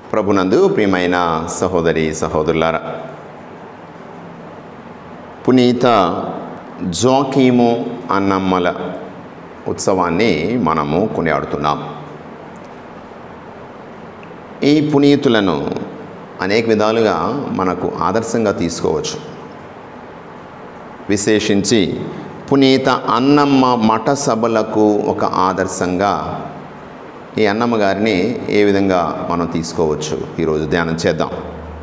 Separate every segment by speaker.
Speaker 1: ప్రభునందు ప్రియమైన సహోదరి సహోదరులారా పునీత జోకీము అన్నమ్మల ఉత్సవాన్ని మనము కొనియాడుతున్నాం ఈ పునీతులను అనేక విధాలుగా మనకు ఆదర్శంగా తీసుకోవచ్చు విశేషించి పునీత అన్నమ్మ మఠ సభలకు ఒక ఆదర్శంగా ఈ అన్నమ్మ గారిని ఏ విధంగా మనం తీసుకోవచ్చు ఈరోజు ధ్యానం చేద్దాం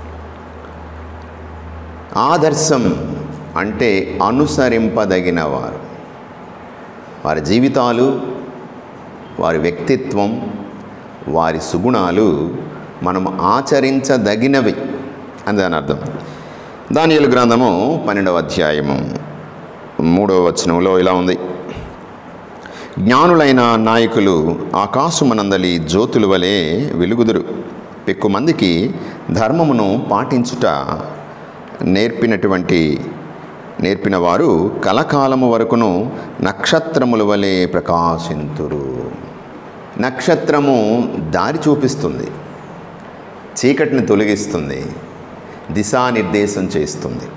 Speaker 1: ఆదర్శం అంటే అనుసరింపదగిన వారు వారి జీవితాలు వారి వ్యక్తిత్వం వారి సుగుణాలు మనం ఆచరించదగినవి అని దాని అర్థం దానియలు గ్రంథము పన్నెండవ అధ్యాయము మూడవ వచనంలో ఇలా ఉంది జ్ఞానులైన నాయకులు ఆకాశమునందలి జ్యోతుల వలె వెలుగుదురు ఎక్కువ మందికి ధర్మమును పాటించుట నేర్పినటువంటి నేర్పిన వారు కలకాలము వరకును నక్షత్రముల వలె ప్రకాశింతురు నక్షత్రము దారి చూపిస్తుంది చీకటిని తొలగిస్తుంది దిశానిర్దేశం చేస్తుంది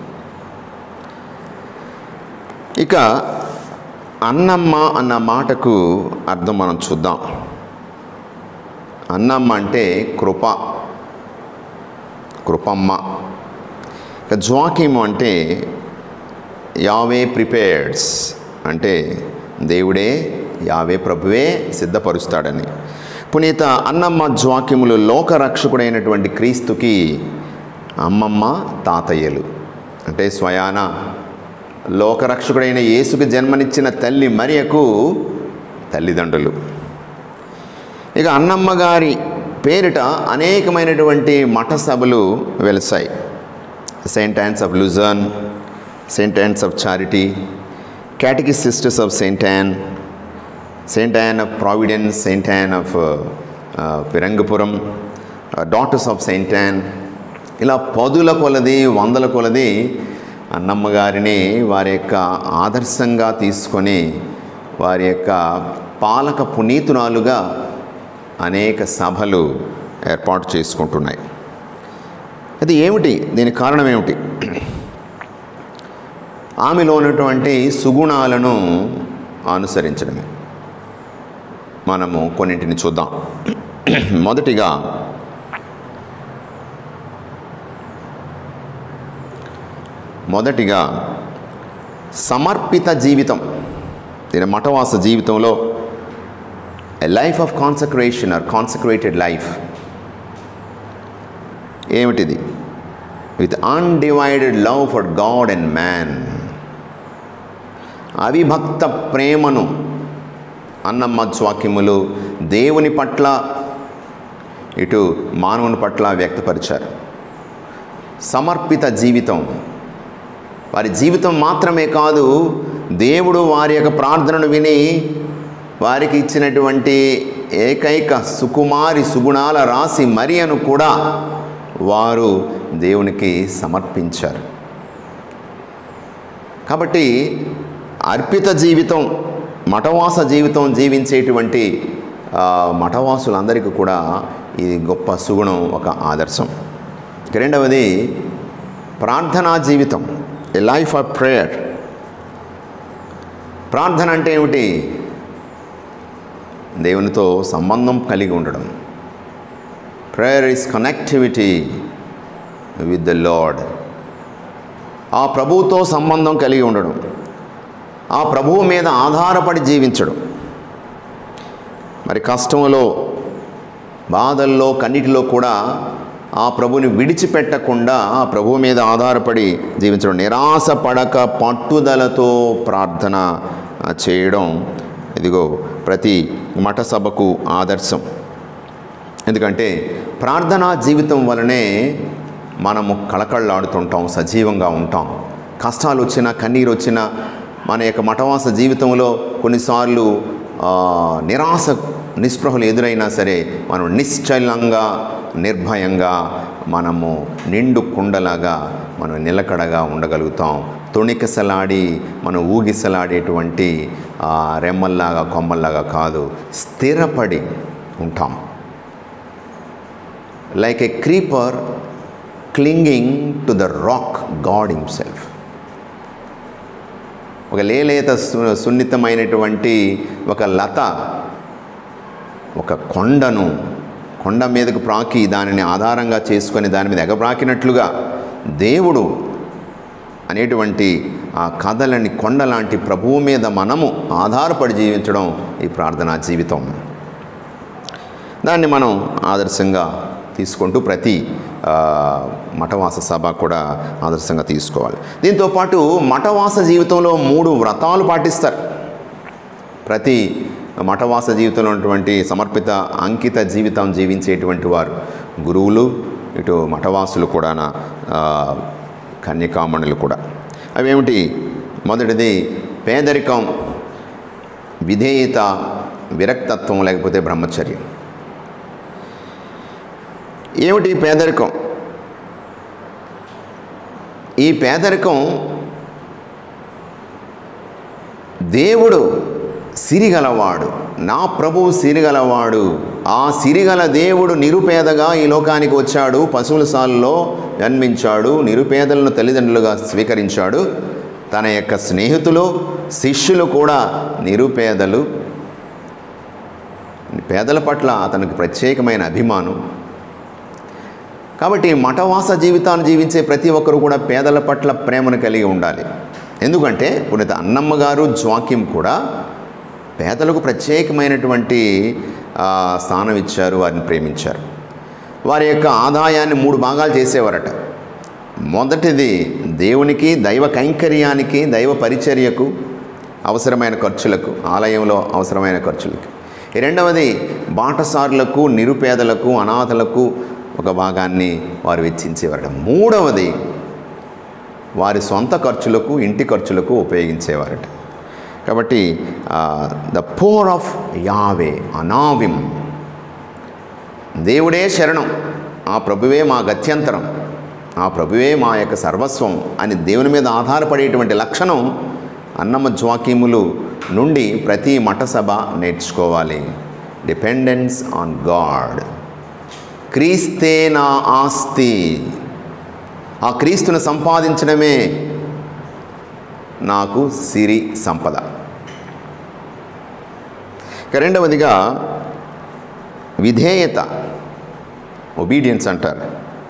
Speaker 1: ఇక అన్నమ్మ అన్న మాటకు అర్థం మనం చూద్దాం అన్నమ్మ అంటే కృప కృపమ్మ ఇక జ్వాకీము అంటే యావే ప్రిపేర్డ్స్ అంటే దేవుడే యావే ప్రభువే సిద్ధపరుస్తాడని పునీత అన్నమ్మ జ్వాక్యములు లోకరక్షకుడైనటువంటి క్రీస్తుకి అమ్మమ్మ తాతయ్యలు అంటే స్వయాన లోకరక్షకుడైన యేసుకు జన్మనిచ్చిన తల్లి మరియకు తల్లిదండ్రులు ఇక అన్నమ్మ గారి పేరిట అనేకమైనటువంటి మఠ సభలు వెలిసాయి Saint Ann's of Lucerne Saint Ann's of charity కేటకి sisters of Saint Ann Saint Ann of Providence Saint Ann of Phirangipuram doctors of Saint Ann ఇలా పదుల కొలది వందల కొలది అన్నమ్మ గారిని వారి యొక్క ఆదర్శంగా తీసుకొని వారి యొక్క పాలక పునీతురాలుగా అనేక సభలు ఏర్పాటు చేసుకుంటున్నాయి అది ఏమిటి దీనికి కారణం ఏమిటి ఆమెలో ఉన్నటువంటి సుగుణాలను అనుసరించడమే మనము కొన్నింటిని చూద్దాం మొదటిగా మొదటిగా సమర్పిత జీవితం దీని మఠవాస జీవితంలో a life of consecration or consecrated life ఏమిటిది with undivided love for God and man అవిభక్త ప్రేమను అన్నమ్మ వాక్యములు దేవుని పట్ల ఇటు మానవుని పట్ల వ్యక్తపరిచారు సమర్పిత జీవితం వారి జీవితం మాత్రమే కాదు దేవుడు వారి యొక్క ప్రార్థనను విని వారికి ఇచ్చినటువంటి ఏకైక సుకుమారి సుగుణాల రాసి మరియను కూడా వారు దేవునికి సమర్పించారు కాబట్టి అర్పిత జీవితం మఠవాస జీవితం జీవించేటువంటి ఆ, మఠవాసులందరికీ కూడా ఇది గొప్ప సుగుణం ఒక ఆదర్శం ఇక రెండవది ప్రార్థనా జీవితం ఏ లైఫ్ ఆఫ్ ప్రేయర్ ప్రార్థన అంటే ఏమిటి దేవునితో సంబంధం కలిగి ఉండడం prayer is connectivity with the lord ఆ ప్రభువుతో సంబంధం కలిగి ఉండడం ఆ ప్రభువు మీద ఆధారపడి జీవించడం మరి కష్టంలో బాధల్లో కన్నిటిలో కూడా ఆ ప్రభుని విడిచిపెట్టకుండా ఆ ప్రభువు మీద ఆధారపడి జీవించడం నిరాశ పడక పట్టుదలతో ప్రార్థన ఆ, చేయడం ఇదిగో ప్రతి మఠ సభకు ఆదర్శం ఎందుకంటే ప్రార్థనా జీవితం వలనే మనము కళకళలాడుతుంటాం సజీవంగా ఉంటాం కష్టాలు వచ్చినా కన్నీరు వచ్చినా మన యొక్క మఠవాస జీవితంలో కొన్నిసార్లు ఆ, నిరాశ నిస్పృహలు ఎదురైనా సరే మనం నిశ్చలంగా నిర్భయంగా మనము నిండు కుండలాగా మనం నిలకడగా ఉండగలుగుతాం తొణికిసలాడి మనం ఊగిసలాడేటువంటి ఆ, రెమ్మల్లాగా కొమ్మల్లాగా కాదు స్థిరపడి ఉంటాం like a creeper clinging to the rock God himself ఒక లేలేత సు- సున్నితమైనటువంటి ఒక లత ఒక కొండను కొండ మీదకు ప్రాకి దానిని ఆధారంగా చేసుకొని దాని మీద ఎగబ్రాకినట్లుగా దేవుడు అనేటువంటి ఆ కథలని కొండ లాంటి ప్రభువు మీద మనము ఆధారపడి జీవించడం ఈ ప్రార్థనా జీవితం దాన్ని మనం ఆదర్శంగా తీసుకుంటూ ప్రతి ఆ, మఠవాస సభ కూడా ఆదర్శంగా తీసుకోవాలి దీంతోపాటు మఠవాస జీవితంలో మూడు వ్రతాలు పాటిస్తారు ప్రతి మఠవాస జీవితంలో ఉన్నటువంటి సమర్పిత అంకిత జీవితం జీవించేటువంటి వారు గురువులు ఇటు మఠవాసులు కూడా కన్యకామణులు కూడా అవేమిటి మొదటిది పేదరికం విధేయత విరక్తత్వం లేకపోతే బ్రహ్మచర్యం ఏమిటి పేదరికం ఈ పేదరికం దేవుడు సిరిగలవాడు నా ప్రభువు సిరిగలవాడు ఆ సిరిగల దేవుడు నిరుపేదగా ఈ లోకానికి వచ్చాడు పశువుల సాల్లో జన్మించాడు నిరుపేదలను తల్లిదండ్రులుగా స్వీకరించాడు తన యొక్క స్నేహితులు శిష్యులు కూడా నిరుపేదలు పేదల పట్ల అతనికి ప్రత్యేకమైన అభిమానం కాబట్టి మఠవాస జీవితాన్ని జీవించే ప్రతి ఒక్కరు కూడా పేదల పట్ల ప్రేమను కలిగి ఉండాలి ఎందుకంటే పునీత అన్నమ్మ గారు జ్వాక్యం కూడా పేదలకు ప్రత్యేకమైనటువంటి ఆ, స్థానం ఇచ్చారు వారిని ప్రేమించారు వారి యొక్క ఆదాయాన్ని మూడు భాగాలు చేసేవారట మొదటిది దేవునికి దైవ కైంకర్యానికి దైవ పరిచర్యకు అవసరమైన ఖర్చులకు ఆలయంలో అవసరమైన ఖర్చులకు ఈ రెండవది బాటసారులకు నిరుపేదలకు అనాథలకు ఒక భాగాన్ని వారు వెచ్చించేవారట మూడవది వారి సొంత ఖర్చులకు ఇంటి ఖర్చులకు ఉపయోగించేవారట కాబట్టి ద పోర్ ఆఫ్ యావే అనావిం దేవుడే శరణం ఆ ప్రభువే మా గత్యంతరం ఆ ప్రభువే మా యొక్క సర్వస్వం అని దేవుని మీద ఆధారపడేటువంటి లక్షణం అన్నమ్మ జ్వాక్యములు నుండి ప్రతి మఠ సభ నేర్చుకోవాలి డిపెండెన్స్ ఆన్ గాడ్ క్రీస్తే నా ఆస్తి ఆ క్రీస్తును సంపాదించడమే నాకు సిరి సంపద ఇక రెండవదిగా విధేయత ఒబీడియన్స్ అంటారు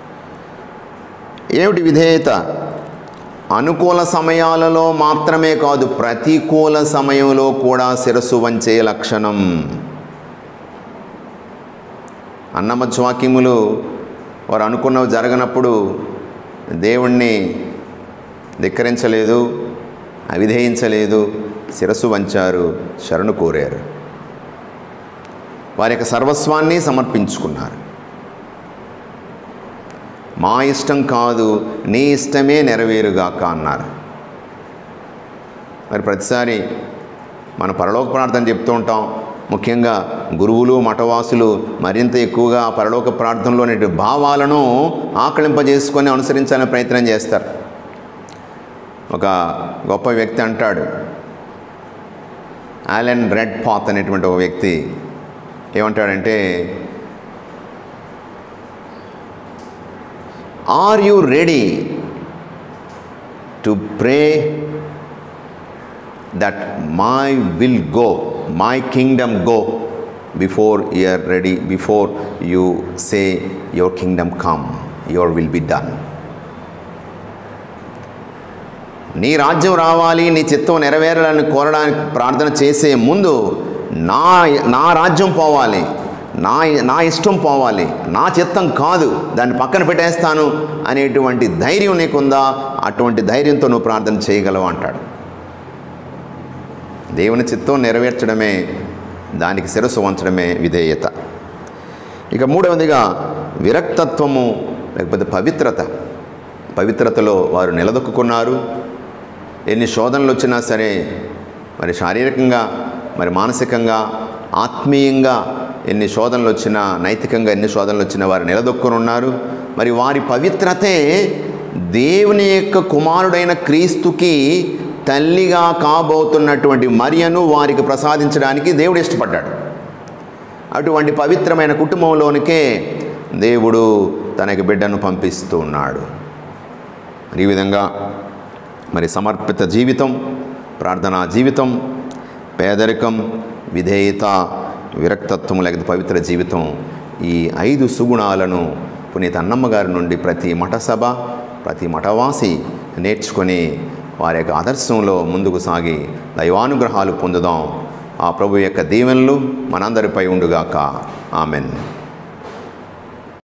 Speaker 1: ఏమిటి విధేయత అనుకూల సమయాలలో మాత్రమే కాదు ప్రతికూల సమయంలో కూడా శిరస్సు వంచే లక్షణం అన్నమచ్చ వాక్యములు వారు అనుకున్నవి జరగనప్పుడు దేవుణ్ణి ధిక్కరించలేదు అవిధేయించలేదు శిరస్సు వంచారు శరణు కోరారు వారి యొక్క సర్వస్వాన్ని సమర్పించుకున్నారు మా ఇష్టం కాదు నీ ఇష్టమే నెరవేరుగాక అన్నారు మరి ప్రతిసారి మన పరలోక ప్రార్థన చెప్తూ ఉంటాం ముఖ్యంగా గురువులు మఠవాసులు మరింత ఎక్కువగా ఆ పరలోక ప్రార్థనలోని భావాలను ఆకలింపజేసుకొని అనుసరించాలని ప్రయత్నం చేస్తారు ఒక గొప్ప వ్యక్తి అంటాడు ఆలెన్ రెడ్ పాత్ అనేటువంటి ఒక వ్యక్తి ఏమంటాడంటే are you ready to pray that my will go my kingdom go before you're ready before you say your kingdom come your will be done నీ రాజ్యం రావాలి నీ చిత్తం నెరవేరాలని కోరడానికి ప్రార్థన చేసే ముందు నా నా రాజ్యం పోవాలి నా నా ఇష్టం పోవాలి నా చిత్తం కాదు దాన్ని పక్కన పెట్టేస్తాను అనేటువంటి ధైర్యం నీకుందా అటువంటి ధైర్యంతో నువ్వు ప్రార్థన చేయగలవు అంటాడు దేవుని చిత్తం నెరవేర్చడమే దానికి శిరస్సు వంచడమే విధేయత ఇక మూడవదిగా విరక్తత్వము లేకపోతే పవిత్రత పవిత్రతలో వారు నిలదొక్కున్నారు ఎన్ని శోధనలు వచ్చినా సరే మరి శారీరకంగా మరి మానసికంగా ఆత్మీయంగా ఎన్ని శోధనలు వచ్చినా నైతికంగా ఎన్ని శోధనలు వచ్చినా వారు నిలదొక్కుని ఉన్నారు మరి వారి పవిత్రతే దేవుని యొక్క కుమారుడైన క్రీస్తుకి తల్లిగా కాబోతున్నటువంటి మరియను వారికి ప్రసాదించడానికి దేవుడు ఇష్టపడ్డాడు అటువంటి పవిత్రమైన కుటుంబంలోనికే దేవుడు తనకి బిడ్డను పంపిస్తూ ఉన్నాడు మరి ఈ విధంగా మరి సమర్పిత జీవితం ప్రార్థనా జీవితం పేదరికం విధేయత విరక్తత్వం లేకపోతే పవిత్ర జీవితం ఈ ఐదు సుగుణాలను పునీత అన్నమ్మ గారి నుండి ప్రతి మఠ సభ ప్రతి మఠవాసి నేర్చుకొని వారి యొక్క ఆదర్శంలో ముందుకు సాగి దైవానుగ్రహాలు పొందుదాం ఆ ప్రభు యొక్క దీవెనలు మనందరిపై ఉండుగాక ఆమెన్